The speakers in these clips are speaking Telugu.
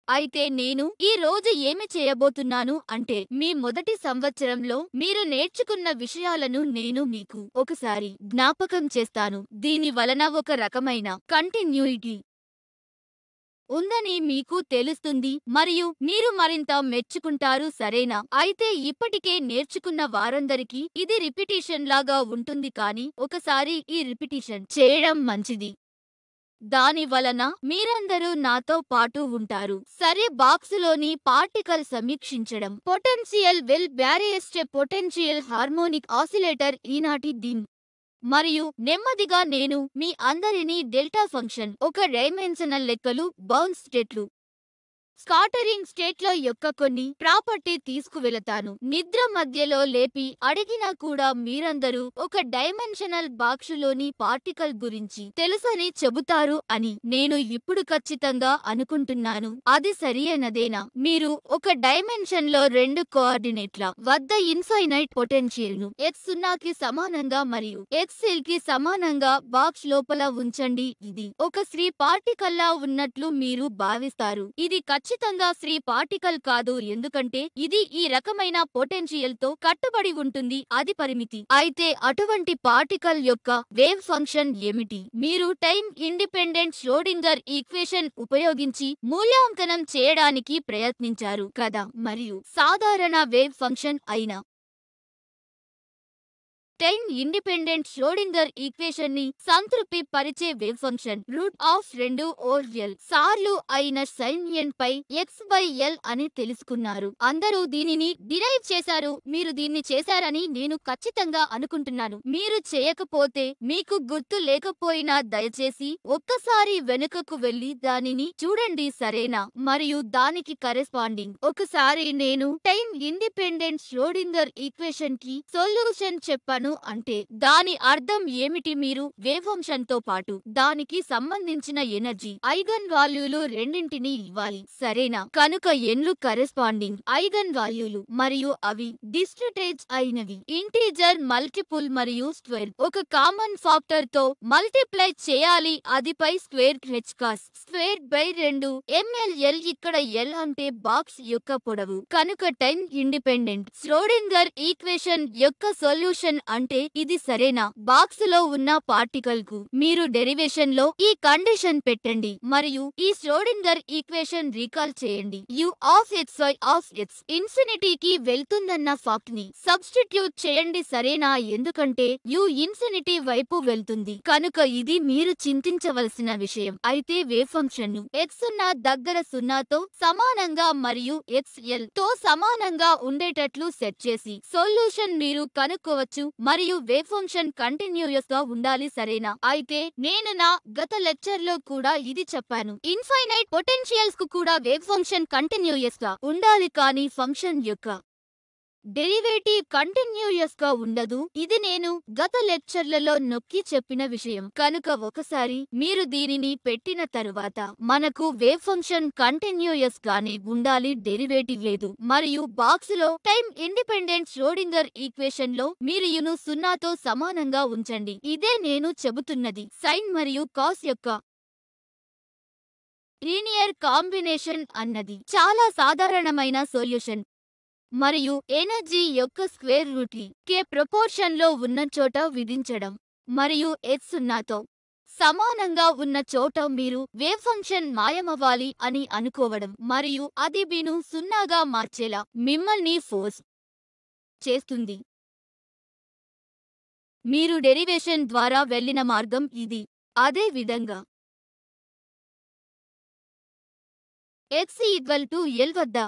అయితే నేను ఈ రోజు ఏమి చేయబోతున్నాను అంటే మీ మొదటి సంవత్సరంలో మీరు నేర్చుకున్న విషయాలను నేను మీకు ఒకసారి జ్ఞాపకం చేస్తాను దీని వలన ఒక రకమైన కంటిన్యూయిటీ ఉందని మీకు తెలుస్తుంది మరియు మీరు మరింత మెచ్చుకుంటారు సరేనా అయితే ఇప్పటికే నేర్చుకున్న వారందరికీ ఇది రిపిటీషన్ లాగా ఉంటుంది కానీ ఒకసారి ఈ రిపిటీషన్ చేయడం మంచిది దాని వలన మీరందరూ నాతో పాటు ఉంటారు సరే బాక్సులోని పార్టికల్ సమీక్షించడం పొటెన్షియల్ వెల్ బ్యారియస్టే పొటెన్షియల్ హార్మోనిక్ ఆసిలేటర్ ఈనాటి దీన్ మరియు నెమ్మదిగా నేను మీ అందరినీ డెల్టా ఫంక్షన్ ఒక డైమెన్షనల్ లెక్కలు బౌన్స్ స్టేట్లు స్కాటరింగ్ స్టేట్లో యొక్క కొన్ని ప్రాపర్టీ తీసుకువెళతాను నిద్ర మధ్యలో లేపి అడిగినా కూడా మీరందరూ ఒక డైమెన్షనల్ బాక్సులోని పార్టికల్ గురించి తెలుసని చెబుతారు అని నేను ఇప్పుడు ఖచ్చితంగా అనుకుంటున్నాను అది సరియైనదేనా మీరు ఒక డైమెన్షన్ లో రెండు కోఆర్డినేట్ల వద్ద ఇన్ఫైనైట్ పొటెన్షియల్ ను ఎక్స్ సున్నాకి సమానంగా మరియు ఎక్స్ ఎల్ కి సమానంగా బాక్స్ లోపల ఉంచండి ఇది ఒక శ్రీ పార్టికల్ లా ఉన్నట్లు మీరు భావిస్తారు ఇది ఖచ్చితంగా శ్రీ పార్టికల్ కాదు ఎందుకంటే ఇది ఈ రకమైన పొటెన్షియల్ తో కట్టుబడి ఉంటుంది అది పరిమితి అయితే అటువంటి పార్టికల్ యొక్క వేవ్ ఫంక్షన్ ఏమిటి మీరు టైం ఇండిపెండెంట్ ష్రోడింగర్ ఈక్వేషన్ ఉపయోగించి మూల్యాంకనం చేయడానికి ప్రయత్నించారు కదా మరియు సాధారణ వేవ్ ఫంక్షన్ అయిన టైం ఇండిపెండెంట్ ష్రోడింగర్ ఈక్వేషన్ ని సంతృప్తి పరిచే వేవ్ ఫంక్షన్ రూట్ ఆఫ్ రెండు ఓర్ ఎల్ సార్లు అయిన sine N pi X by L అని తెలుసుకున్నారు అందరూ దీనిని డిరైవ్ చేశారు మీరు దీన్ని చేశారని నేను ఖచ్చితంగా అనుకుంటున్నాను మీరు చేయకపోతే మీకు గుర్తు లేకపోయినా దయచేసి ఒక్కసారి వెనుకకు వెళ్లి దానిని చూడండి సరేనా మరియు దానికి కరెస్పాండింగ్ ఒకసారి నేను టైం ఇండిపెండెంట్ ష్రోడింగర్ ఈక్వేషన్ కి సొల్యూషన్ చెప్పాను అంటే దాని అర్థం ఏమిటి మీరు వేవ్ ఫంక్షన్ తో పాటు దానికి సంబంధించిన ఎనర్జీ ఐగన్ వాల్యూలు రెండింటిని ఇవ్వాలి సరేనా కనుక ఎన్లు కరెస్పాండింగ్ ఐగన్ వాల్యూలు మరియు అవి డిస్ట్రిటేజ్ అయినవి ఇంటీజర్ మల్టిపుల్ మరియు స్క్వేర్ ఒక కామన్ ఫ్యాక్టర్ తో మల్టిప్లై చేయాలి అది pi square H cross square by రెండు ఎంఎల్ ఎల్ ఇక్కడ ఎల్ అంటే బాక్స్ యొక్క పొడవు కనుక టైం ఇండిపెండెంట్ శ్రోడింగర్ ఈక్వేషన్ యొక్క సొల్యూషన్ అంటే ఇది సరేనా బాక్స్ లో ఉన్న పార్టికల్ కు మీరు డెరివేషన్ లో ఈ కండిషన్ పెట్టండి మరియు ఈ శ్రోడింగర్ ఈక్వేషన్ రీకాల్ చేయండి U of X Y of X ఇన్ఫినిటీకి వెళ్తుందన్న ఫాక్ట్ ని సబ్స్టిట్యూట్ చేయండి సరేనా ఎందుకంటే యు ఇన్ఫినిటీ వైపు వెళ్తుంది కనుక ఇది మీరు చింతించవలసిన విషయం అయితే వేవ్ ఫంక్షన్ ను ఎక్స్ ఉన్న దగ్గర సున్నాతో సమానంగా మరియు ఎక్స్ ఎల్ తో సమానంగా ఉండేటట్లు సెట్ చేసి సొల్యూషన్ మీరు కనుక్కోవచ్చు మరియు వేవ్ ఫంక్షన్ కంటిన్యూయస్ గా ఉండాలి సరేనా అయితే నేను నా గత లెక్చర్ లో కూడా ఇది చెప్పాను ఇన్ఫైనైట్ పొటెన్షియల్స్ కు కూడా వేవ్ ఫంక్షన్ కంటిన్యూయస్ గా ఉండాలి కానీ ఫంక్షన్ యొక్క డెరివేటివ్ కంటిన్యూయస్ గా ఉండదు ఇది నేను గత లెక్చర్లలో నొక్కి చెప్పిన విషయం కనుక ఒకసారి మీరు దీనిని పెట్టిన తరువాత మనకు వేవ్ ఫంక్షన్ కంటిన్యూయస్ గానే ఉండాలి డెరివేటివ్ లేదు మరియు బాక్స్ లో టైం ఇండిపెండెంట్ ష్రోడింగర్ ఈక్వేషన్ లో మీరు యును సున్నాతో సమానంగా ఉంచండి ఇదే నేను చెబుతున్నది సైన్ మరియు కాస్ యొక్క లీనియర్ కాంబినేషన్ అన్నది చాలా సాధారణమైన సొల్యూషన్ మరియు ఎనర్జీ యొక్క స్క్వేర్ రూట్ కి కే ప్రపోర్షన్ లో ఉన్న చోట విధించడం మరియు ఎక్స్ సున్నాతో సమానంగా ఉన్న చోట మీరు వేవ్ ఫంక్షన్ మాయమవ్వాలి అని అనుకోవడం మరియు అది బిను సున్నాగా మార్చేలా మిమ్మల్ని ఫోర్స్ చేస్తుంది మీరు డెరివేషన్ ద్వారా వెళ్ళిన మార్గం ఇది అదే విధంగా ఎక్స్ ఈక్వల్ టు ఎల్ వద్ద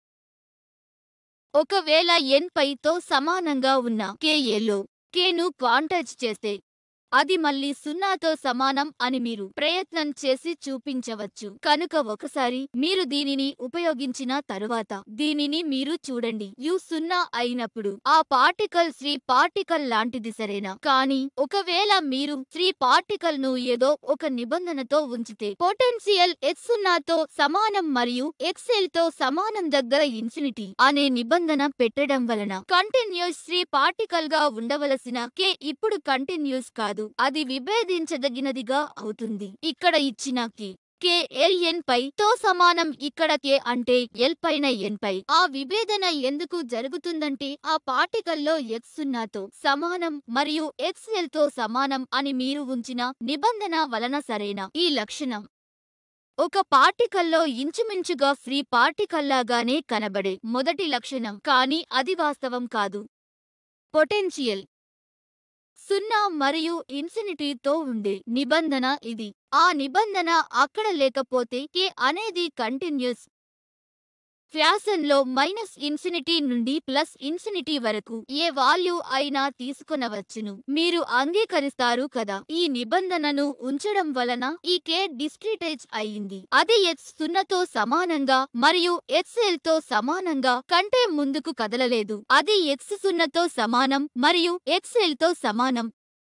ఒకవేళ ఎన్ పైతో సమానంగా ఉన్న కేఏలో కేను క్వాంటైజ్ చేస్తే అది మళ్ళీ సున్నాతో సమానం అని మీరు ప్రయత్నం చేసి చూపించవచ్చు కనుక ఒకసారి మీరు దీనిని ఉపయోగించిన తరువాత దీనిని మీరు చూడండి యు సున్నా అయినప్పుడు ఆ పార్టికల్ శ్రీ పార్టికల్ లాంటిది సరేనా కానీ ఒకవేళ మీరు శ్రీ పార్టికల్ ను ఏదో ఒక నిబంధనతో ఉంచితే పొటెన్షియల్ ఎక్స్ సున్నాతో సమానం మరియు ఎక్స్ఎల్ తో సమానం దగ్గర ఇన్ఫినిటీ అనే నిబంధన పెట్టడం వలన కంటిన్యూస్ శ్రీ పార్టికల్ గా ఉండవలసిన కే ఇప్పుడు కంటిన్యూస్ కాదు అది విభేదించదగినదిగా అవుతుంది ఇక్కడ ఇచ్చిన కే కే ఎల్ ఎన్ పై తో సమానం ఇక్కడ కే అంటే ఎల్ పైన ఎన్ పై ఆ విభేదన ఎందుకు జరుగుతుందంటే ఆ పార్టికల్లో ఎక్స్ సున్నాతో సమానం మరియు ఎక్స్ ఎల్ తో సమానం అని మీరు ఉంచిన నిబంధన వలన సరైన ఈ లక్షణం ఒక పార్టికల్లో ఇంచుమించుగా ఫ్రీ పార్టికల్లాగానే కనబడే మొదటి లక్షణం కానీ అది వాస్తవం కాదు పొటెన్షియల్ సున్నా మరియు ఇన్ఫినిటీతో ఉండే నిబంధన ఇది ఆ నిబంధన అక్కడ లేకపోతే కే అనేది కంటిన్యూస్ ఫ్యాషన్లో మైనస్ ఇన్ఫినిటీ నుండి ప్లస్ ఇన్ఫినిటీ వరకు ఏ వాల్యూ అయినా తీసుకొనవచ్చును మీరు అంగీకరిస్తారు కదా ఈ నిబంధనను ఉంచడం వలన ఈ కే డిస్క్రిటైజ్ అయింది అది ఎక్స్ సున్నతో సమానంగా మరియు ఎక్స్ ఎల్ తో సమానంగా కంటే ముందుకు కదలలేదు అది ఎక్స్ సున్నతో సమానం మరియు ఎక్స్ ఎల్ తో సమానం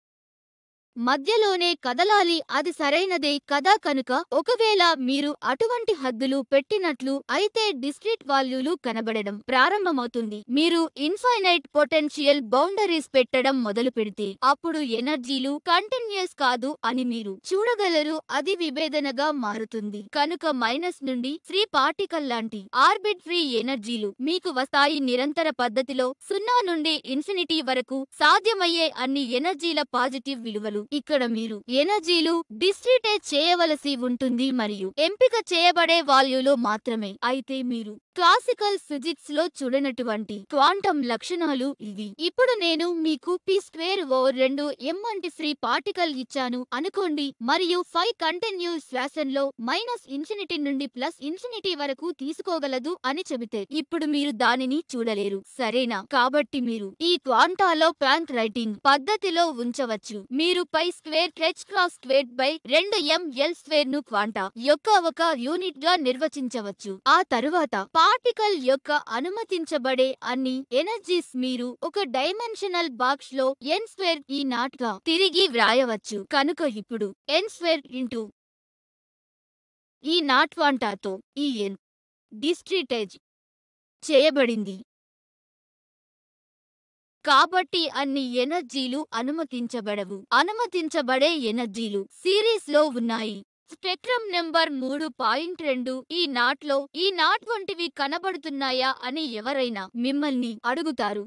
మధ్యలోనే కదలాలి అది సరైనదే కదా కనుక ఒకవేళ మీరు అటువంటి హద్దులు పెట్టినట్లు అయితే డిస్క్రీట్ వాల్యూలు కనబడడం ప్రారంభమవుతుంది మీరు ఇన్ఫైనైట్ పొటెన్షియల్ బౌండరీస్ పెట్టడం మొదలు పెడితే అప్పుడు ఎనర్జీలు కంటిన్యూస్ కాదు అని మీరు చూడగలరు అది విభేదనగా మారుతుంది కనుక మైనస్ నుండి ఫ్రీ పార్టికల్ లాంటి ఆర్బిట్ ఫ్రీ ఎనర్జీలు మీకు వస్తాయి నిరంతర పద్ధతిలో సున్నా నుండి ఇన్ఫినిటీ వరకు సాధ్యమయ్యే అన్ని ఎనర్జీల పాజిటివ్ విలువలు ఇక్కడ మీరు ఎనర్జీలు డిస్ట్రిటైజ్ చేయవలసి ఉంటుంది మరియు ఎంపిక చేయబడే వాల్యూలో మాత్రమే అయితే మీరు క్లాసికల్ ఫిజిక్స్ లో చూడనటువంటి క్వాంటం లక్షణాలు ఇవి ఇప్పుడు నేను మీకు పి స్క్వేర్ ఓవర్ రెండు ఎం వంటి ఫ్రీ పార్టికల్ ఇచ్చాను అనుకోండి మరియు ఫైవ్ కంటిన్యూస్ వ్యాసంలో మైనస్ ఇన్ఫినిటీ నుండి ప్లస్ ఇన్ఫినిటీ వరకు తీసుకోగలదు అని చెబితే ఇప్పుడు మీరు దానిని చూడలేరు సరేనా కాబట్టి మీరు ఈ క్వాంటాలో ప్లాంక్ రైటింగ్ పద్ధతిలో ఉంచవచ్చు మీరు pi square H cross square by రెండు ఎం ఎల్ స్క్వేర్ ను క్వాంటా యొక్క ఒక యూనిట్ గా నిర్వచించవచ్చు ఆ తరువాత పార్టికల్ యొక్క అనుమతించబడే అన్ని ఎనర్జీస్ మీరు ఒక డైమెన్షనల్ బాక్స్ లో ఎన్ స్క్వేర్ ఈ నాట్ గా తిరిగి వ్రాయవచ్చు కనుక ఇప్పుడు N square into E naught వాంటాతో ఈ ఎన్ డిస్ట్రిటైజ్ చేయబడింది కాబట్టి అన్ని ఎనర్జీలు అనుమతించబడవు అనుమతించబడే ఎనర్జీలు సిరీస్ లో ఉన్నాయి స్పెక్ట్రమ్ నెంబర్ మూడు పాయింట్ రెండు ఈ నాట్లో ఈ నాట్ వంటివి కనబడుతున్నాయా అని ఎవరైనా మిమ్మల్ని అడుగుతారు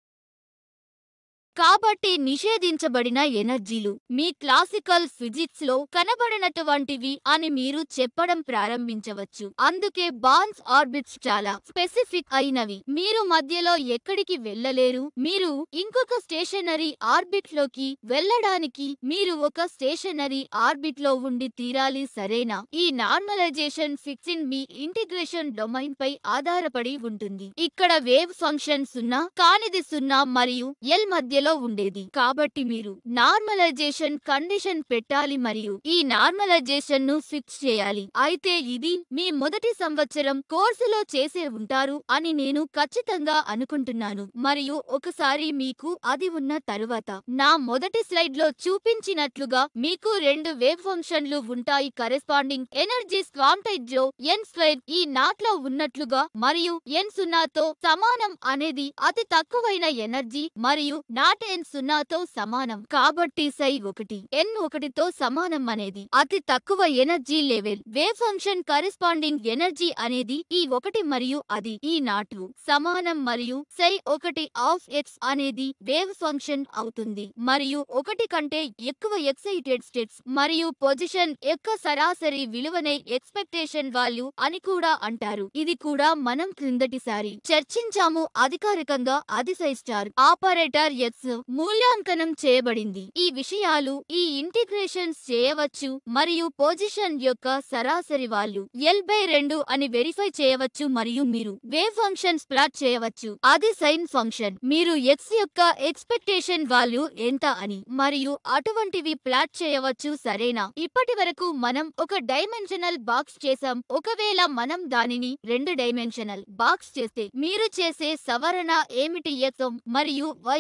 కాబట్టి నిషేధించబడిన ఎనర్జీలు మీ క్లాసికల్ ఫిజిక్స్ లో కనబడినటువంటివి అని మీరు చెప్పడం ప్రారంభించవచ్చు అందుకే బాన్స్ ఆర్బిట్స్ చాలా స్పెసిఫిక్ అయినవి మీరు మధ్యలో ఎక్కడికి వెళ్ళలేరు మీరు ఇంకొక స్టేషనరీ ఆర్బిట్ లోకి వెళ్ళడానికి మీరు ఒక స్టేషనరీ ఆర్బిట్ లో ఉండి తీరాలి సరేనా ఈ నార్మలైజేషన్ ఫిక్సింగ్ మీ ఇంటిగ్రేషన్ డొమైన్ పై ఆధారపడి ఉంటుంది ఇక్కడ వేవ్ ఫంక్షన్ సున్నా కానిది సున్నా మరియు ఎల్ మధ్యలో ఉండేది కాబట్టి మీరు నార్మలైజేషన్ కండిషన్ పెట్టాలి మరియు ఈ నార్మలైజేషన్ ను ఫిక్స్ చేయాలి అయితే ఇది మీ మొదటి సంవత్సరం కోర్సులో చేసే ఉంటారు అని నేను ఖచ్చితంగా అనుకుంటున్నాను మరియు ఒకసారి మీకు అది ఉన్న తరువాత నా మొదటి స్లైడ్ లో చూపించినట్లుగా మీకు రెండు వేవ్ ఫంక్షన్లు ఉంటాయి కరెస్పాండింగ్ ఎనర్జీస్ క్వాంటైజ్ లో ఎన్ స్క్వేర్ ఈ నాట్ లో ఉన్నట్లుగా మరియు ఎన్ సున్నాతో సమానం అనేది అతి తక్కువైన ఎనర్జీ మరియు నాట్ ఎన్ సున్నాతో సమానం కాబట్టి సై ఒకటి ఎన్ ఒకటితో సమానం అనేది అతి తక్కువ energy level wave function corresponding energy అనేది ఈ ఒకటి మరియు అది ఈ నాటు సమానం మరియు సై ఒకటి ఆఫ్ ఎక్స్ అనేది వేవ్ ఫంక్షన్ అవుతుంది మరియు ఒకటి కంటే ఎక్కువ ఎక్సైటెడ్ స్టేట్స్ మరియు పొజిషన్ యొక్క సరాసరి విలువనే ఎక్స్పెక్టేషన్ వాల్యూ అని కూడా అంటారు ఇది కూడా మనం క్రిందటిసారి చర్చించాము అధికారికంగా అతిశయ స్టార్ ఆపరేటర్ ఎక్స్ మూల్యాంకనం చేయబడింది ఈ విషయాలు ఈ ఇంటిగ్రేషన్స్ చేయవచ్చు మరియు పొజిషన్ యొక్క సరాసరి వాల్యూ ఎల్ బై రెండు అని వెరిఫై చేయవచ్చు మరియు మీరు వేవ్ ఫంక్షన్స్ ప్లాట్ చేయవచ్చు అది సైన్ ఫంక్షన్ మీరు ఎక్స్ యొక్క ఎక్స్పెక్టేషన్ వాల్యూ ఎంత అని మరియు అటువంటివి ప్లాట్ చేయవచ్చు సరేనా ఇప్పటి వరకు మనం ఒక డైమెన్షనల్ బాక్స్ చేసాం ఒకవేళ మనం దానిని రెండు డైమెన్షనల్ బాక్స్ చేస్తే మీరు చేసే సవరణ ఏమిటి ఎక్స్ మరియు వై ఆక్సిస్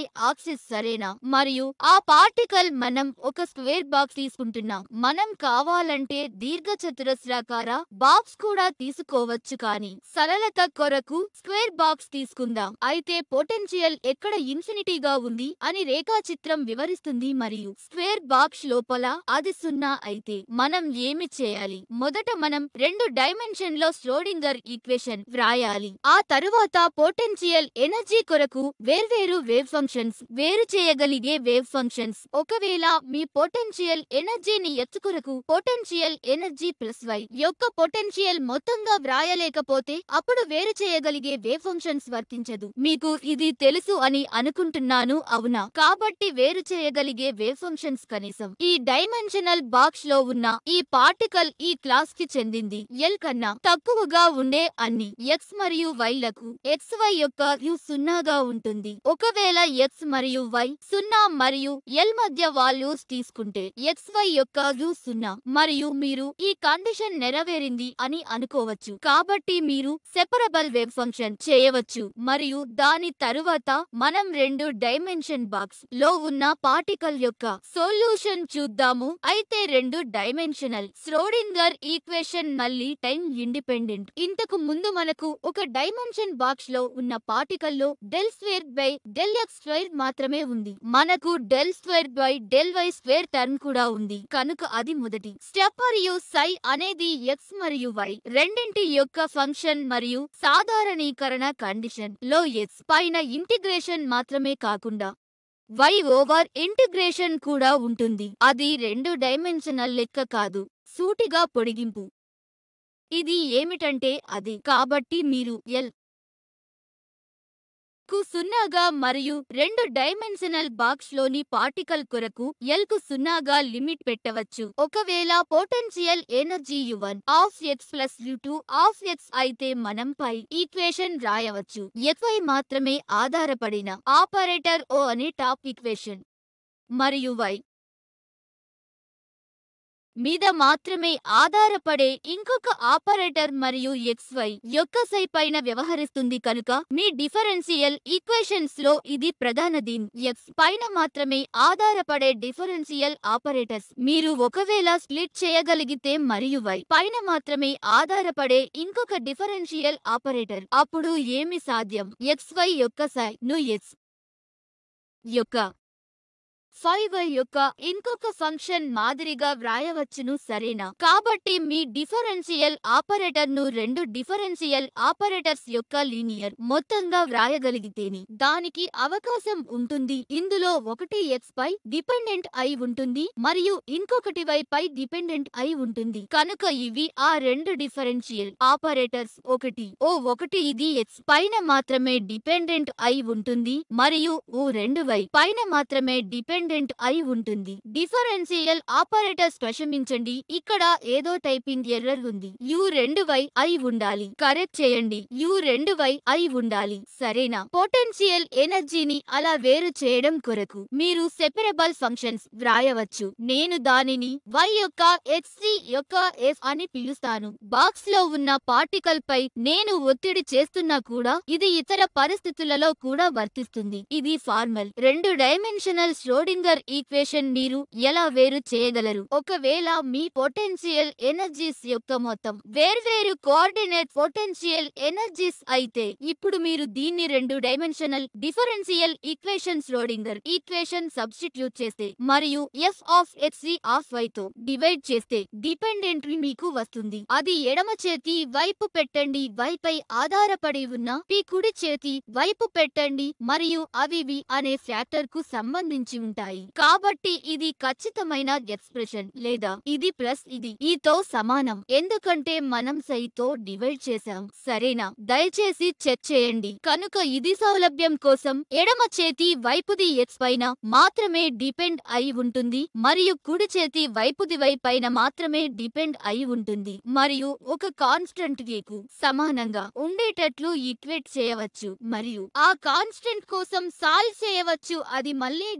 అనాలిసిస్ సరేనా మరియు ఆ పార్టికల్ మనం ఒక స్క్వేర్ బాక్స్ తీసుకుంటున్నాం మనం కావాలంటే దీర్ఘ చతురస్రాకార బాక్స్ కూడా తీసుకోవచ్చు కానీ సరళత కొరకు స్క్వేర్ బాక్స్ తీసుకుందాం అయితే పొటెన్షియల్ ఎక్కడ ఇన్ఫినిటీగా ఉంది అని రేఖాచిత్రం వివరిస్తుంది మరియు స్క్వేర్ బాక్స్ లోపల అది సున్నా అయితే మనం ఏమి చేయాలి మొదట మనం రెండు డైమెన్షన్ లో శ్రోడింగర్ ఈక్వేషన్ వ్రాయాలి ఆ తరువాత పొటెన్షియల్ ఎనర్జీ కొరకు వేర్వేరు వేవ్ ఫంక్షన్స్ వేరు చేయగలిగే వేవ్ ఫంక్షన్స్ ఒకవేళ మీ పొటెన్షియల్ ఎనర్జీని ఎత్తు కొరకు పొటెన్షియల్ ఎనర్జీ ప్లస్ వై యొక్క పొటెన్షియల్ మొత్తంగా వ్రాయలేకపోతే అప్పుడు వేరు చేయగలిగే వేవ్ ఫంక్షన్స్ వర్తించదు మీకు ఇది తెలుసు అని అనుకుంటున్నాను అవునా కాబట్టి వేరు చేయగలిగే వేవ్ ఫంక్షన్స్ కనీసం ఈ డైమెన్షనల్ బాక్స్ లో ఉన్న ఈ పార్టికల్ ఈ క్లాస్ కి చెందింది ఎల్ కన్నా తక్కువగా ఉండే అన్ని ఎక్స్ మరియు వై లకు ఎక్స్ వై యొక్క యు సున్నాగా ఉంటుంది ఒకవేళ ఎక్స్ మరియు వై సున్నా మరియు ఎల్ మధ్య వాల్యూస్ తీసుకుంటే ఎక్స్ వై యొక్క యు సున్నా మరియు మీరు ఈ కండిషన్ నెరవేరింది అని అనుకోవచ్చు కాబట్టి మీరు సెపరబుల్ వేవ్ ఫంక్షన్ చేయవచ్చు మరియు దాని తరువాత మనం రెండు డైమెన్షన్ బాక్స్ లో ఉన్న పార్టికల్ యొక్క సొల్యూషన్ చూద్దాము అయితే రెండు డైమెన్షనల్ శ్రోడింగర్ ఈక్వేషన్ మళ్ళీ టైం ఇండిపెండెంట్ ఇంతకు ముందు మనకు ఒక డైమెన్షన్ బాక్స్ లో ఉన్న పార్టికల్ లో del square by del x square మాత్రమే ఉంది మనకు del square by del y square term కూడా ఉంది కనుక అది మొదటి స్టెప్ మరియు సై అనేది ఎక్స్ మరియు వై రెండింటి యొక్క ఫంక్షన్ మరియు సాధారణీకరణ కండిషన్ లో ఎక్స్ పైన ఇంటిగ్రేషన్ మాత్రమే కాకుండా వై ఓవర్ ఇంటిగ్రేషన్ కూడా ఉంటుంది అది రెండు డైమెన్షనల్ లెక్క కాదు సూటిగా పొడిగింపు ఇది ఏమిటంటే అది కాబట్టి మీరు ఎల్ కు సున్నాగా మరియు రెండు డైమెన్షనల్ బాక్స్ లోని పార్టికల్ కొరకు ఎల్ కు సున్నాగా లిమిట్ పెట్టవచ్చు ఒకవేళ potential energy U one of x plus U two of x అయితే మనం పై ఈక్వేషన్ రాయవచ్చు ఎక్వై మాత్రమే ఆధారపడిన ఆపరేటర్ ఓ అనే టాప్ ఈక్వేషన్ మరియు వై మీద మాత్రమే ఆధారపడే ఇంకొక ఆపరేటర్ మరియు ఎక్స్ వై యొక్క సై పైన వ్యవహరిస్తుంది కనుక మీ డిఫరెన్షియల్ ఈక్వేషన్స్ లో ఇది ప్రధాన దీన్ ఎక్స్ పైన మాత్రమే ఆధారపడే డిఫరెన్షియల్ ఆపరేటర్స్ మీరు ఒకవేళ స్ప్లిట్ చేయగలిగితే మరియు వై పైన మాత్రమే ఆధారపడే ఇంకొక డిఫరెన్షియల్ ఆపరేటర్ అప్పుడు ఏమి సాధ్యం ఎక్స్ వై యొక్క సై ను ఎక్స్ యొక్క ఫైవ్ యొక్క ఇంకొక ఫంక్షన్ మాదిరిగా వ్రాయవచ్చును సరేనా కాబట్టి మీ డిఫరెన్షియల్ ఆపరేటర్ ను రెండు డిఫరెన్షియల్ ఆపరేటర్స్ యొక్క లీనియర్ మొత్తంగా వ్రాయగలిగితేనే దానికి అవకాశం ఉంటుంది ఇందులో ఒకటి ఎక్స్ పై డిపెండెంట్ అయి ఉంటుంది మరియు ఇంకొకటి వై పై డిపెండెంట్ అయి ఉంటుంది కనుక ఇవి ఆ రెండు డిఫరెన్షియల్ ఆపరేటర్స్ ఒకటి ఓ ఒకటి ఇది ఎక్స్ పైన మాత్రమే డిపెండెంట్ అయి ఉంటుంది మరియు ఓ రెండు వై పైన మాత్రమే డిపెండెంట్ అయి ఉంటుంది డిఫరెన్షియల్ ఆపరేటర్స్ క్షమించండి ఇక్కడ ఏదో టైపింగ్ ఎర్రర్ ఉంది యు రెండు వై అయి ఉండాలి కరెక్ట్ చేయండి యు రెండు వై అయి ఉండాలి సరేనా పొటెన్షియల్ ఎనర్జీని అలా వేరు చేయడం కొరకు మీరు సెపరబుల్ ఫంక్షన్స్ వ్రాయవచ్చు నేను దానిని y యొక్క hc యొక్క f అని పిలుస్తాను బాక్స్ లో ఉన్న పార్టికల్ పై నేను ఒత్తిడి చేస్తున్నా కూడా ఇది ఇతర పరిస్థితులలో కూడా వర్తిస్తుంది ఇది ఫార్మల్ రెండు డైమెన్షనల్ శ్రోడింగర్ ఈక్వేషన్ మీరు ఎలా వేరు చేయగలరు ఒకవేళ మీ పొటెన్షియల్ ఎనర్జీస్ యొక్క మొత్తం వేర్వేరు కోఆర్డినేట్ పొటెన్షియల్ ఎనర్జీస్ అయితే ఇప్పుడు మీరు దీన్ని రెండు dimensional differential equation Schrodinger equation substitute చేస్తే మరియు f of HC of y తో డివైడ్ చేస్తే డిపెండెంట్ మీకు వస్తుంది అది ఎడమ చేతి వైపు పెట్టండి వై పై ఆధారపడి ఉన్న పి కుడి చేతి వైపు పెట్టండి మరియు అవి వి అనే ఫ్యాక్టర్ కు సంబంధించి ఉంటాయి కాబట్టి ఇది ఖచ్చితమైన ఎక్స్ప్రెషన్ లేదా ఇది ప్లస్ ఇది ఈ తో సమానం ఎందుకంటే మనం సై తో డివైడ్ చేశాం సరేనా దయచేసి చెక్ చేయండి కనుక ఇది సౌలభ్యం కోసం ఎడమ చేతి వైపుది ఎక్స్ పైన మాత్రమే డిపెండ్ అయి ఉంటుంది మరియు కుడి చేతి వైపుది వై పైన మాత్రమే డిపెండ్ అయి ఉంటుంది మరియు ఒక కాన్స్టెంట్ కు సమానంగా ఉండేటట్లు ఈక్వేట్ చేయవచ్చు మరియు ఆ కాన్స్టెంట్ కోసం సాల్వ్ చేయవచ్చు అది మళ్ళీ డిఫరెన్స్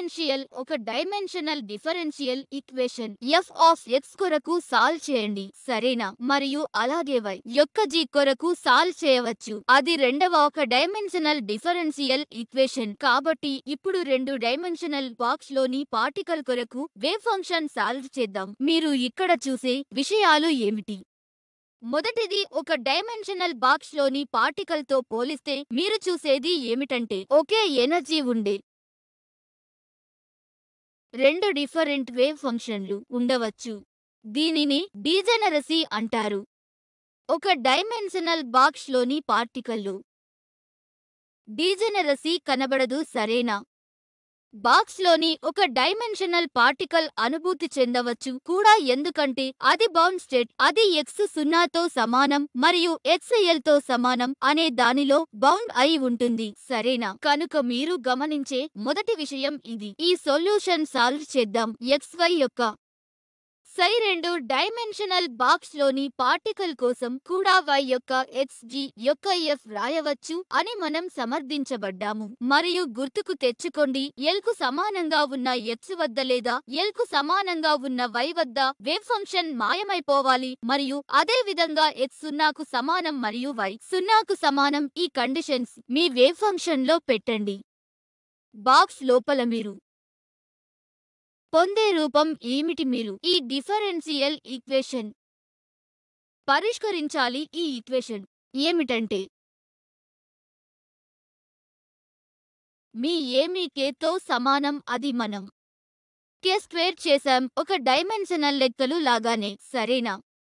డిఫరెన్షియల్ ఒక dimensional differential equation f of x కొరకు సాల్వ్ చేయండి సరేనా మరియు అలాగే వై యొక్క జీ కొరకు సాల్వ్ చేయవచ్చు అది రెండవ ఒక డైమెన్షనల్ డిఫరెన్షియల్ ఈక్వేషన్ కాబట్టి ఇప్పుడు రెండు డైమెన్షనల్ బాక్స్ లోని పార్టికల్ కొరకు వేవ్ ఫంక్షన్ సాల్వ్ చేద్దాం మీరు ఇక్కడ చూసే విషయాలు ఏమిటి మొదటిది ఒక డైమెన్షనల్ బాక్స్ లోని పార్టికల్ తో పోలిస్తే మీరు చూసేది ఏమిటంటే ఒకే ఎనర్జీ ఉండే రెండు డిఫరెంట్ వేవ్ ఫంక్షన్లు ఉండవచ్చు దీనిని డీజెనరసీ అంటారు ఒక డైమెన్షనల్ బాక్స్ లోని పార్టికల్లు డీజెనరసీ కనబడదు సరేనా బాక్స్ లోని ఒక డైమెన్షనల్ పార్టికల్ అనుభూతి చెందవచ్చు కూడా ఎందుకంటే అది బౌండ్ స్టేట్ అది ఎక్స్ సున్నాతో సమానం మరియు ఎక్స్ ఎల్ తో సమానం అనే దానిలో బౌండ్ అయి ఉంటుంది సరేనా కనుక మీరు గమనించే మొదటి విషయం ఇది ఈ సొల్యూషన్ సాల్వ్ చేద్దాం ఎక్స్ వై యొక్క సై రెండు డైమెన్షనల్ బాక్స్ లోని పార్టికల్ కోసం కూడా y యొక్క ఎక్స్ జి యొక్క ఎఫ్ రాయవచ్చు అని మనం సమర్థించబడ్డాము మరియు గుర్తుకు తెచ్చుకోండి ఎల్ కు సమానంగా ఉన్న ఎక్స్ వద్ద లేదా ఎల్ కు సమానంగా ఉన్న y వద్ద వేవ్ ఫంక్షన్ మాయమైపోవాలి మరియు అదే విధంగా ఎక్స్ సున్నాకు సమానం మరియు y సున్నాకు సమానం ఈ కండిషన్స్ మీ వేవ్ ఫంక్షన్ లో పెట్టండి బాక్స్ లోపల మీరు పొందే రూపం ఏమిటి మీరు ఈ డిఫరెన్షియల్ ఈక్వేషన్ పరిష్కరించాలి ఈ ఈక్వేషన్ ఏమిటంటే మీ ఏమి కేతో సమానం అది మనం కే స్క్వేర్ చేశాం ఒక డైమెన్షనల్ లెక్కలు లాగానే సరేనా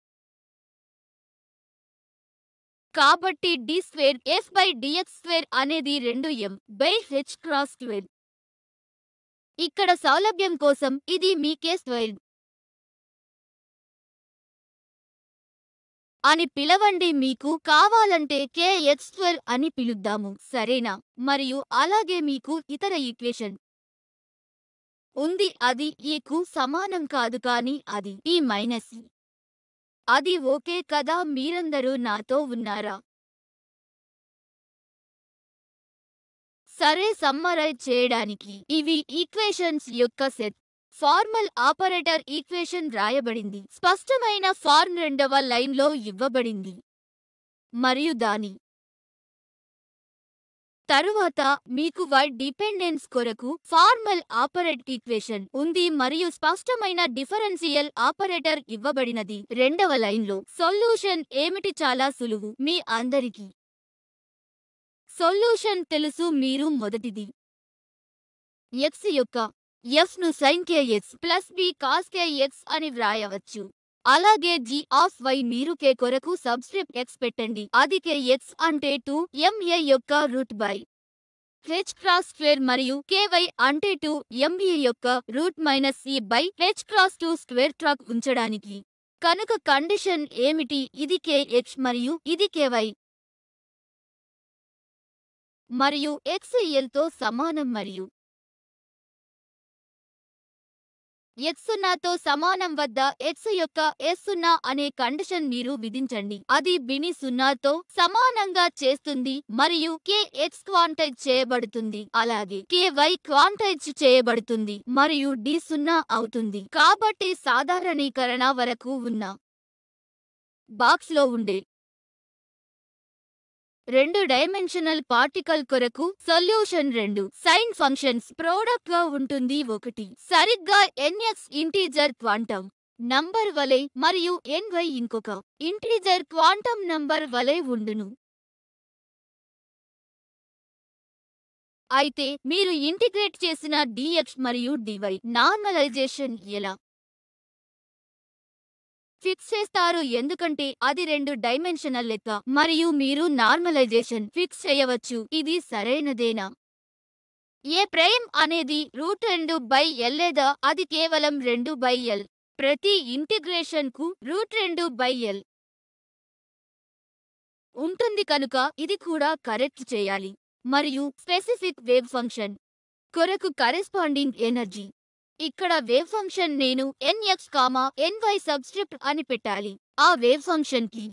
కాబట్టి d square f by d x square అనేది రెండు m by h cross square ఇక్కడ సౌలభ్యం కోసం ఇది మీ కే స్క్వేర్ అని పిలవండి మీకు కావాలంటే కే ఎక్స్ స్క్వేర్ అని పిలుద్దాము సరేనా మరియు అలాగే మీకు ఇతర ఈక్వేషన్ ఉంది అది ఈకు సమానం కాదు కానీ అది ఈ మైనస్ ఈ. అది ఓకే కదా మీరందరూ నాతో ఉన్నారా సరే సమ్మరైజ్ చేయడానికి ఇవి ఈక్వేషన్స్ యొక్క సెట్ ఫార్మల్ ఆపరేటర్ ఈక్వేషన్ రాయబడింది స్పష్టమైన ఫార్మ్ రెండవ లైన్లో ఇవ్వబడింది మరియు దాని తరువాత మీకు వై డిపెండెన్స్ కొరకు ఫార్మల్ ఆపరేట్ ఈక్వేషన్ ఉంది మరియు స్పష్టమైన డిఫరెన్షియల్ ఆపరేటర్ ఇవ్వబడినది రెండవ లైన్లో సొల్యూషన్ ఏమిటి చాలా సులువు మీ అందరికీ సొల్యూషన్ తెలుసు మీరు మొదటిది ఎక్స్ యొక్క ఎఫ్ ను sine k x plus b cos k x అని వ్రాయవచ్చు అలాగే జీ ఆఫ్ వై మీరు కే కొరకు సబ్స్క్రిప్ట్ ఎక్స్ పెట్టండి అది కే ఎక్స్ అంటే టూ ఎంఏ యొక్క root by h cross square మరియు కేవై అంటే టూ ఎంఏ యొక్క root minus c by h cross two square track ఉంచడానికి కనుక కండిషన్ ఏమిటి ఇది కే ఎక్స్ మరియు ఇది కేవై మరియు ఎక్స్ ఎల్తో సమానం మరియు ఎక్స్ సున్నాతో సమానం వద్ద ఎక్స్ యొక్క ఎస్ సున్నా అనే కండిషన్ మీరు విధించండి అది బిని సున్నాతో సమానంగా చేస్తుంది మరియు కే ఎక్స్ క్వాంటైజ్ చేయబడుతుంది అలాగే కే వై క్వాంటైజ్ చేయబడుతుంది మరియు డి సున్నా అవుతుంది కాబట్టి సాధారణీకరణ వరకు ఉన్న బాక్స్ లో ఉండే రెండు డైమెన్షనల్ పార్టికల్ కొరకు సొల్యూషన్ రెండు సైన్ ఫంక్షన్స్ ప్రోడక్ట్ గా ఉంటుంది ఒకటి సరిగ్గా ఎన్ఎక్స్ ఇంటీజర్ క్వాంటం నంబర్ వలె మరియు ఎన్వై ఇంకొక ఇంటీజర్ క్వాంటం నంబర్ వలె ఉండును అయితే మీరు ఇంటిగ్రేట్ చేసిన డిఎక్స్ మరియు డివై నార్మలైజేషన్ ఎలా ఫిక్స్ చేస్తారు ఎందుకంటే అది రెండు డైమెన్షనల్ లెక్క మరియు మీరు నార్మలైజేషన్ ఫిక్స్ చేయవచ్చు ఇది సరైనదేనా ఏ ప్రైమ్ అనేది రూట్ రెండు బై ఎల్ లేదా అది కేవలం రెండు బై ఎల్ ప్రతి ఇంటిగ్రేషన్ కు రూట్ రెండు బై ఎల్ ఉంటుంది కనుక ఇది కూడా కరెక్ట్ చేయాలి మరియు స్పెసిఫిక్ వేవ్ ఫంక్షన్ కొరకు కరెస్పాండింగ్ ఎనర్జీ ఇక్కడ వేవ్ ఫంక్షన్ నేను ఎన్ఎక్స్ కామా ఎన్వై సబ్స్క్రిప్ట్ అని పెట్టాలి ఆ వేవ్ ఫంక్షన్ కి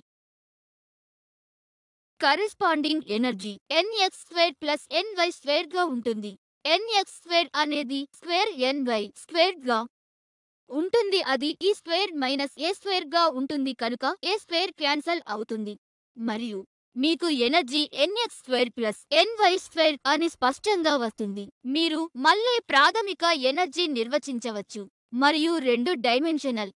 corresponding energy n x square plus n y square గా ఉంటుంది ఎన్ఎక్స్ స్క్వేర్ అనేది స్క్వేర్ ఎన్ వై స్క్వేర్ గా ఉంటుంది అది ఈ స్క్వేర్ మైనస్ ఏ స్క్వేర్ గా ఉంటుంది కనుక ఏ స్క్వేర్ క్యాన్సల్ అవుతుంది మరియు మీకు energy n x square plus n y square అని స్పష్టంగా వస్తుంది మీరు మళ్ళీ ప్రాథమిక ఎనర్జీ నిర్వచించవచ్చు మరియు రెండు డైమెన్షనల్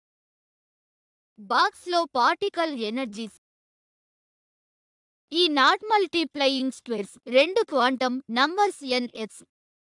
బాక్స్ లో particle energies E naught multiplying squares రెండు క్వాంటం నంబర్స్ ఎన్ఎక్స్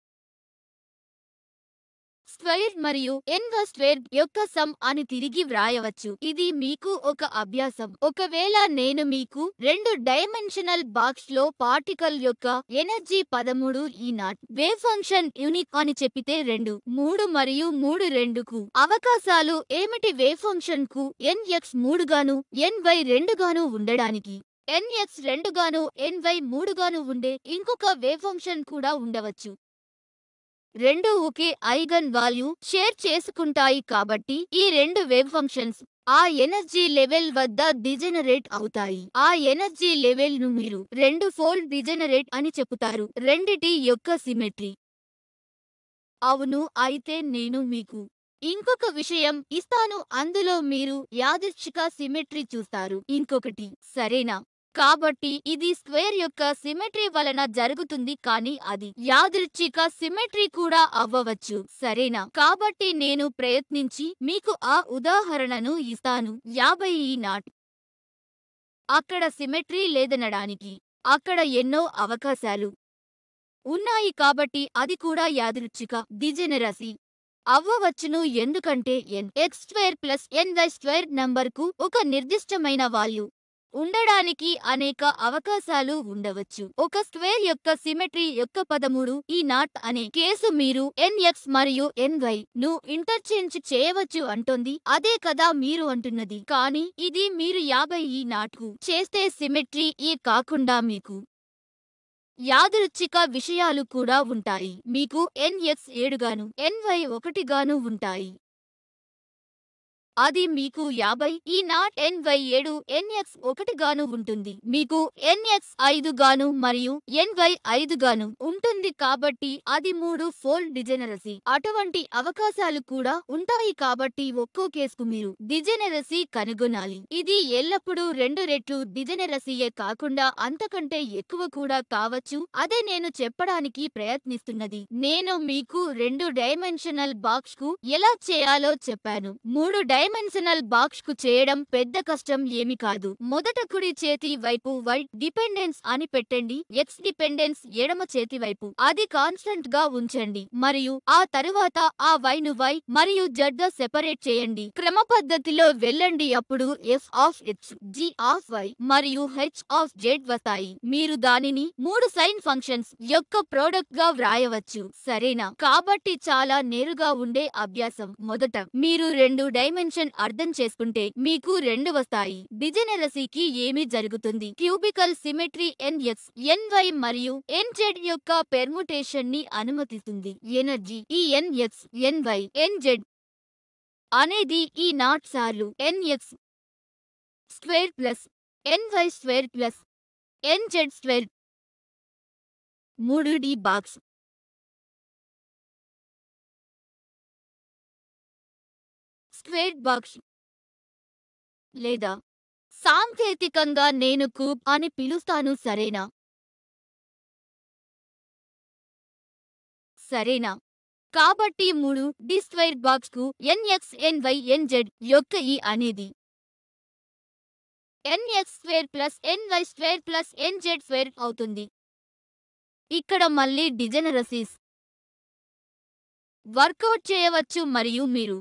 స్క్వేర్ మరియు ఎన్వ స్క్వేర్ యొక్క సమ్ అని తిరిగి వ్రాయవచ్చు ఇది మీకు ఒక అభ్యాసం ఒకవేళ నేను మీకు రెండు డైమెన్షనల్ బాక్స్ లో పార్టికల్ యొక్క ఎనర్జీ పదమూడు E not wave function unique అని చెప్పితే రెండు మూడు మరియు మూడు రెండుకు అవకాశాలు ఏమిటి వేవ్ ఫంక్షన్ కు ఎన్ఎక్స్ మూడుగాను ఎన్వై రెండుగాను ఉండడానికి ఎన్ఎక్స్ రెండుగాను ఎన్వై మూడుగాను ఉండే ఇంకొక వేవ్ ఫంక్షన్ కూడా ఉండవచ్చు రెండు ఒకే ఐగన్ వాల్యూ షేర్ చేసుకుంటాయి కాబట్టి ఈ రెండు వేవ్ ఫంక్షన్స్ ఆ ఎనర్జీ లెవెల్ వద్ద డిజెనరేట్ అవుతాయి ఆ ఎనర్జీ లెవెల్ ను మీరు రెండు ఫోల్డ్ డిజెనరేట్ అని చెబుతారు రెండిటి యొక్క సిమెట్రీ అవును అయితే నేను మీకు ఇంకొక విషయం ఇస్తాను అందులో మీరు యాదృచ్ఛిక సిమెట్రీ చూస్తారు ఇంకొకటి సరేనా కాబట్టి ఇది స్క్వేర్ యొక్క సిమెట్రీ వలన జరుగుతుంది కానీ అది యాదృచ్ఛిక సిమెట్రీ కూడా అవ్వవచ్చు సరేనా కాబట్టి నేను ప్రయత్నించి మీకు ఆ ఉదాహరణను ఇస్తాను యాభై ఈ నాట్ అక్కడ సిమెట్రీ లేదనడానికి అక్కడ ఎన్నో అవకాశాలు ఉన్నాయి కాబట్టి అది కూడా యాదృచ్ఛిక డిజెనరసీ అవ్వవచ్చును ఎందుకంటే n x square plus n y square నంబర్కు ఒక నిర్దిష్టమైన వాల్యూ ఉండడానికి అనేక అవకాశాలు ఉండవచ్చు ఒక స్క్వేర్ యొక్క సిమెట్రీ యొక్క పదమూడు ఈ నాట్ అనే కేసు మీరు ఎన్ఎక్స్ మరియు ఎన్వై ను ఇంటర్చేంజ్ చేయవచ్చు అంటోంది అదే కదా మీరు అంటున్నది కానీ ఇది మీరు యాభై ఈ నాట్కు చేస్తే సిమెట్రీ ఈ కాకుండా మీకు యాదృచ్ఛిక విషయాలు కూడా ఉంటాయి మీకు ఎన్ఎక్స్ ఏడుగాను ఎన్వై ఒకటిగాను ఉంటాయి అది మీకు యాభై ఈ నాట్ ఎన్వై ఏడు ఎన్ఎక్స్ ఒకటిగాను ఉంటుంది మీకు ఎన్ఎక్స్ ఐదు గాను మరియు ఎన్వై ఐదు గాను ఉంటుంది కాబట్టి అది మూడు ఫోల్డ్ డిజెనరసీ అటువంటి అవకాశాలు కూడా ఉంటాయి కాబట్టి ఒక్కో కేసుకు మీరు డిజెనరసీ కనుగొనాలి ఇది ఎల్లప్పుడూ రెండు రెట్లు డిజెనరసీయే కాకుండా అంతకంటే ఎక్కువ కూడా కావచ్చు అదే నేను చెప్పడానికి ప్రయత్నిస్తున్నది నేను మీకు రెండు డైమెన్షనల్ బాక్స్ కు ఎలా చేయాలో చెప్పాను మూడు డైమెన్షనల్ బాక్స్ కు చేయడం పెద్ద కష్టం ఏమి కాదు మొదట కుడి చేతి వైపు వై డిపెండెన్స్ అని పెట్టండి ఎక్స్ డిపెండెన్స్ ఎడమ చేతి వైపు అది కాన్స్టెంట్ గా ఉంచండి మరియు ఆ తరువాత ఆ వై ను వై మరియు జడ్ గా సెపరేట్ చేయండి క్రమ పద్ధతిలో వెళ్ళండి అప్పుడు f of x g of y మరియు హెచ్ ఆఫ్ జెడ్ వస్తాయి మీరు దానిని మూడు సైన్ ఫంక్షన్స్ యొక్క ప్రోడక్ట్ గా వ్రాయవచ్చు సరేనా కాబట్టి చాలా నేరుగా ఉండే అభ్యాసం మొదట మీరు రెండు డైమెన్షన్ అర్థం చేసుకుంటే మీకు రెండు వస్తాయి డిజెనరసీకి ఏమి జరుగుతుంది క్యూబికల్ సిమెట్రీ ఎన్ఎక్స్ ఎన్వై మరియు ఎన్జెడ్ యొక్క పెర్ముటేషన్ ని అనుమతిస్తుంది ఎనర్జీ ఈ ఎన్ఎక్స్ ఎన్వై ఎన్జెడ్ అనేది ఈ నాట్ సార్లు n x square plus n y square plus n z square మూడు డి బాక్స్ స్క్వేర్ బాక్స్ లేదా సాంకేతికంగా నేను కూబ్ అని పిలుస్తాను సరేనా సరేనా కాబట్టి మూడు డి స్క్వేర్ బాక్స్ కు ఎన్ఎక్స్ ఎన్వై ఎన్జెడ్ యొక్క ఈ అనేది n x square plus n y square plus n z square అవుతుంది ఇక్కడ మళ్ళీ డిజెనరసీస్ వర్కౌట్ చేయవచ్చు మరియు మీరు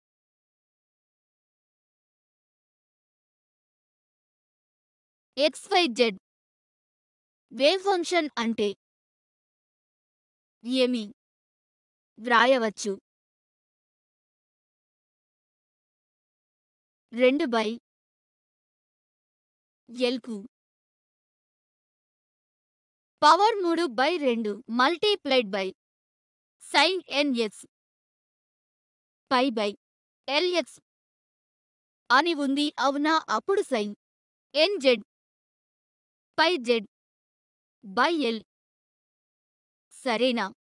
x y z wave function అంటే ఏమి వ్రాయవచ్చు రెండు బై ఎల్కు పవర్ మూడు బై రెండు multiplied by sine n x pi by L x అని ఉంది అవునా అప్పుడు sine n z pi z by L సరేనా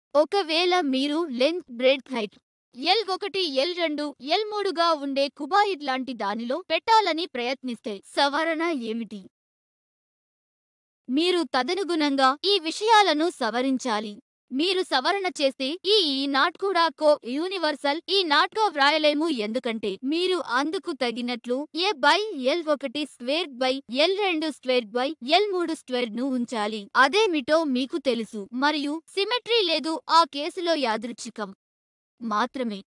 ఒకవేళ మీరు లెంత్ బ్రెడ్ హైట్ ఎల్ ఒకటి ఎల్ రెండు ఎల్ మూడుగా ఉండే కుబాయిడ్ లాంటి దానిలో పెట్టాలని ప్రయత్నిస్తే సవరణ ఏమిటి మీరు తదనుగుణంగా ఈ విషయాలను సవరించాలి మీరు సవరణ చేస్తే ఈ ఈ నాట్ కూడా కో యూనివర్సల్ ఈ నాట్ గా వ్రాయలేము ఎందుకంటే మీరు అందుకు తగినట్లు ఏ బై ఎల్ ఒకటి స్క్వేర్ బై ఎల్ రెండు స్క్వేర్ బై ఎల్ మూడు స్క్వేర్ ను ఉంచాలి అదేమిటో మీకు తెలుసు మరియు సిమెట్రీ లేదు ఆ కేసులో యాదృచ్ఛికం మాత్రమే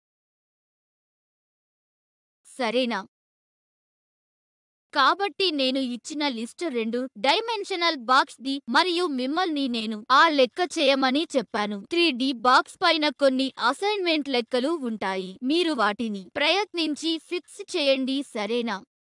సరేనా కాబట్టి నేను ఇచ్చిన లిస్ట్ రెండు డైమెన్షనల్ బాక్స్ ది మరియు మిమ్మల్ని నేను ఆ లెక్క చేయమని చెప్పాను త్రీ డి బాక్స్ పైన కొన్ని అసైన్మెంట్ లెక్కలు ఉంటాయి మీరు వాటిని ప్రయత్నించి ఫిక్స్ చేయండి సరేనా